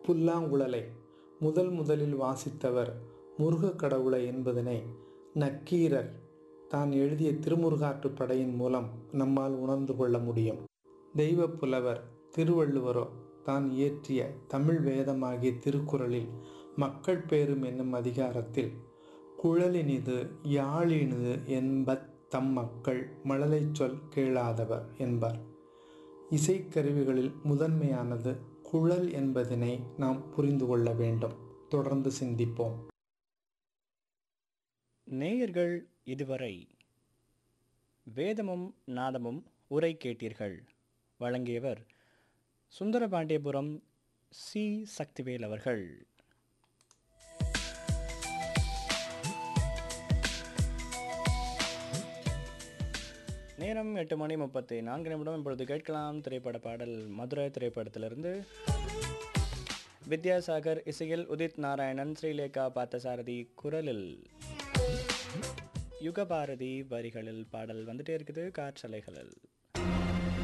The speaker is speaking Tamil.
புல்லாங்குழலை முதல் முதலில் வாசித்தவர் முருகக் கடவுளை என்பதனை நக்கீரர் தான் எழுதிய திருமுருகாற்றுப் படையின் மூலம் நம்மால் உணர்ந்து கொள்ள முடியும் தெய்வப் புலவர் திருவள்ளுவரோ தான் இயற்றிய தமிழ் வேதமாகிய திருக்குறளில் மக்கள் பேரும் என்னும் அதிகாரத்தில் குழலினிது யாழினிது என்பத் தம் மக்கள் மழலைச் சொல் கேளாதவர் என்பார் இசைக்கருவிகளில் முதன்மையானது குழல் என்பதனை நாம் புரிந்து கொள்ள வேண்டும் தொடர்ந்து சிந்திப்போம் நேயர்கள் இதுவரை வேதமும் நாதமும் உரை கேட்டீர்கள் வழங்கியவர் சுந்தரபாண்டியபுரம் சி சக்திவேல் அவர்கள் நேரம் எட்டு மணி முப்பத்தி நான்கு நிமிடம் இப்பொழுது கேட்கலாம் திரைப்பட பாடல் மதுரை திரைப்படத்திலிருந்து வித்யாசாகர் இசையில் உதித் நாராயணன் ஸ்ரீலேகா பார்த்தசாரதி குரலில் யுகபாரதி வரிகளில் பாடல் வந்துட்டே இருக்குது காற்றலைகளில்